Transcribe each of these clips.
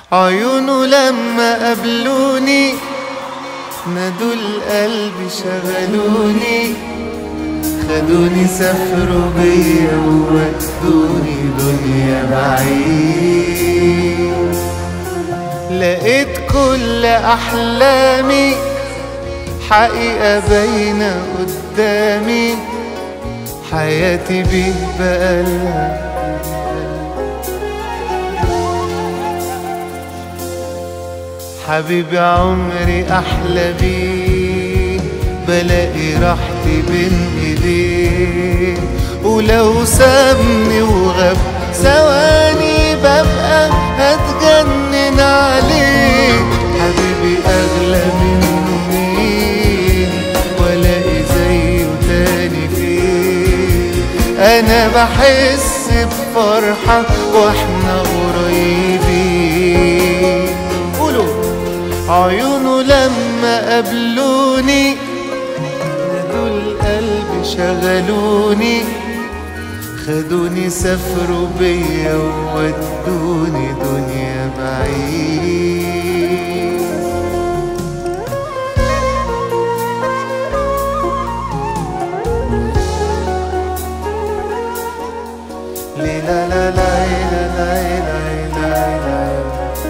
عيونه لما قابلوني نادوا القلب شغلوني خدوني سافروا بيا وودوني دنيا بعيد لقيت كل أحلامي حقيقة باينة قدامي حياتي بيه بقالها حبيبي عمري أحلى بيه بلاقي راحتي بين إيديه ولو سابني وغاب ثواني ببقى هتجنن عليه حبيبي أغلى منه مين ولاقي زيه تاني فين أنا بحس بفرحة وإحنا قريبين قولوا عيونه لما قابلوني نادوا القلب شغلوني خدوني سافروا بيا وودوني دنيا بعيد لا لا لا لا لا لا لا لا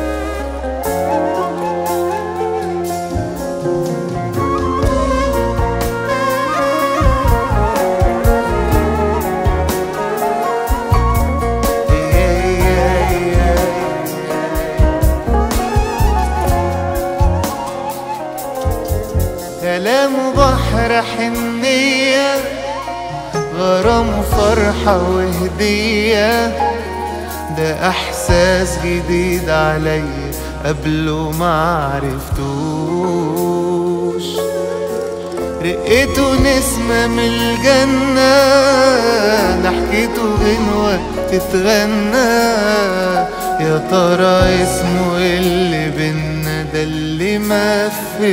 كلام بحر حنية غرام فرحة وهدية ده إحساس جديد علي قبله ما عرفتوش رقيته نسمة من الجنة ضحكته غنوة تتغنى يا ترى اسمه إيه اللي بينا ده اللي ما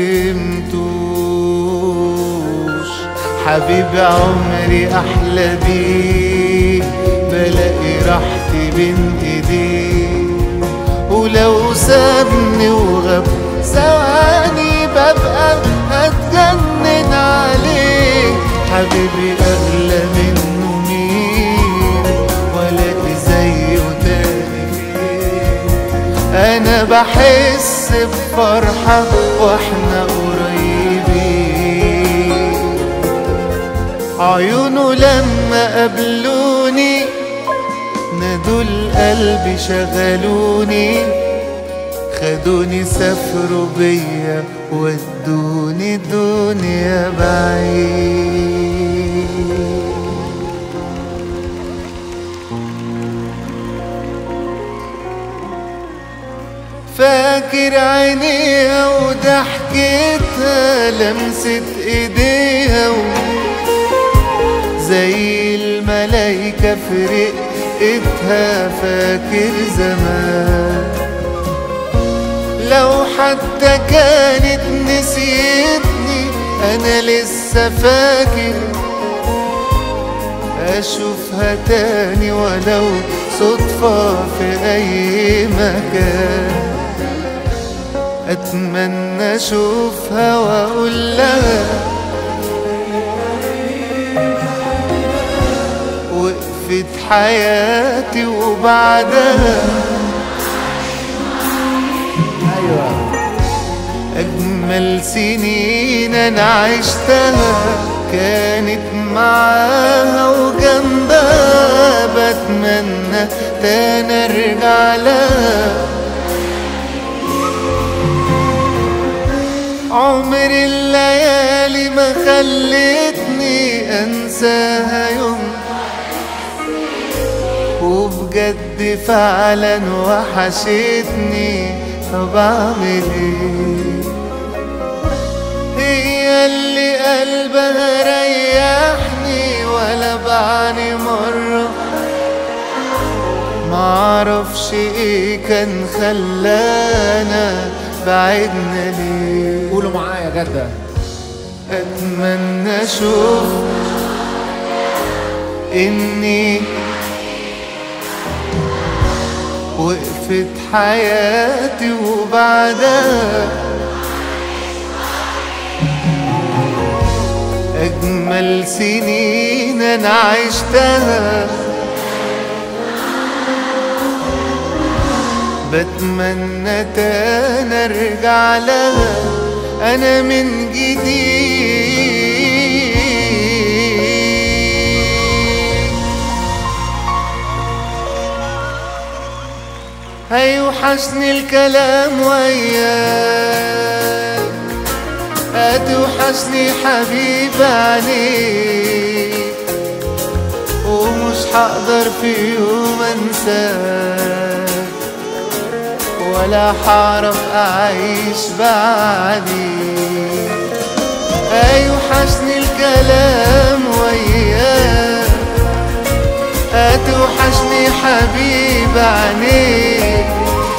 فهمتوش حبيبي عمري أحلى بيه بلاقي راحتي بين إيديه ولو سابني وغاب ثواني ببقى هتجنن عليه حبيبي أغلى منه مين ولاقي زيه تاني فين أنا بحس بفرحة وإحنا قريبين عيونه لما قابلوني نادوا القلب شغلوني خدوني سافروا بيا ودوني دنيا بعيد فاكر عينيها وضحكتها لمسة ايديها و... زي الملايكة في رقتها فاكر زمان لو حتى كانت نسيتني انا لسه فاكر اشوفها تاني ولو صدفة في اي مكان اتمنى اشوفها واقول لها وقفت حياتي وبعدها ايوه أجمل سنين أنا عشتها كانت معاها وجنبها بتمنى تاني أرجع لها عمر الليالي ما خلتني أنساها يوم وبجد فعلا وحشتني طب أعمل إيه هي اللي قلبها ريحني ولا بعاني مرة معرفش ايه كان خلانا بعدنا ليه قولوا معايا جدة اتمنى اشوف اني وقفت وقفت حياتي وبعدها أجمل سنين أنا عشتها بتمنى تاني أرجع لها أنا من جديد هيوحشني الكلام وياك هتوحشني حبيب عليك ومش هقدر في يوم انساك ولا هعرف اعيش بعديك هيوحشني الكلام وياك هتوحشني حبيب عينيك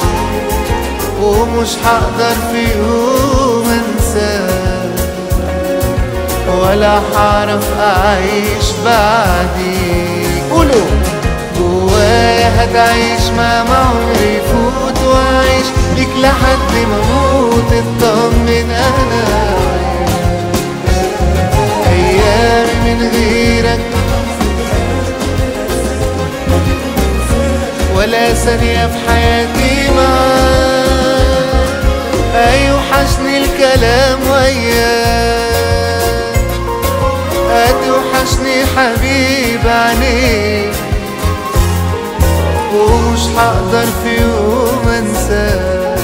ومش هقدر في يوم انساك ولا هعرف اعيش بعديك قولوا جوايا هتعيش ما عمري يفوت واعيش ليك لحد ما اموت اطمن انا ايامي من غيرك ولا ثانية في حياتي معاك أيوحشني الكلام وياك هتوحشني حبيب عينيك ومش هقدر في يوم انساك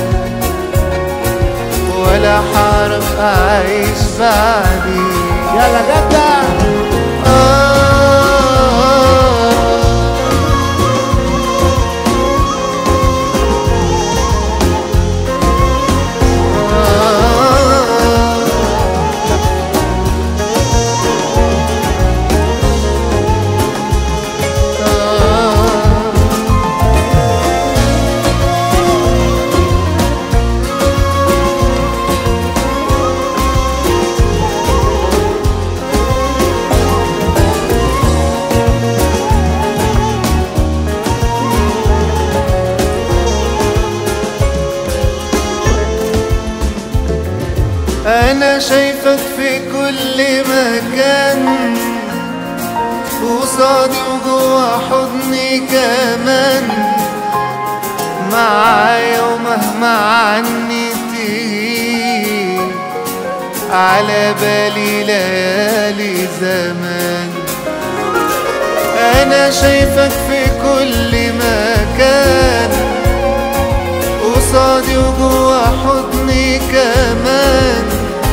ولا هعرف اعيش بعديك يلا جدة انا شايفك في كل مكان قصادي وجوا حضني كمان معايا ومهما عني تغيب على بالي ليالي زمان انا شايفك في كل مكان قصادي وجوا حضني كمان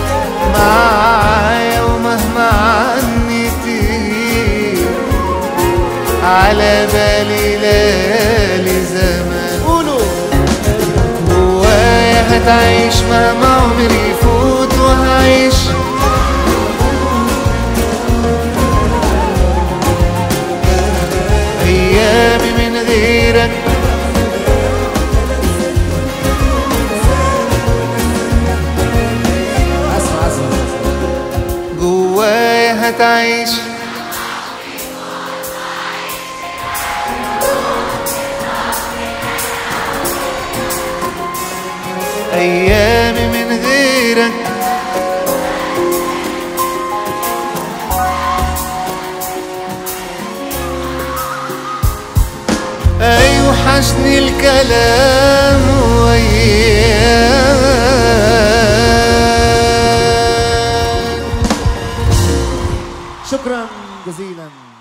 معايا ومهما عني تغيب على بالي ليالي زمان قولوا جوايا هتعيش مهما عمري يفوت وهعيش أيامي من غيرك اسمع اسمع جوايا هتعيش أيامي من غيرك أيوحشني الكلام وياك شكرا جزيلا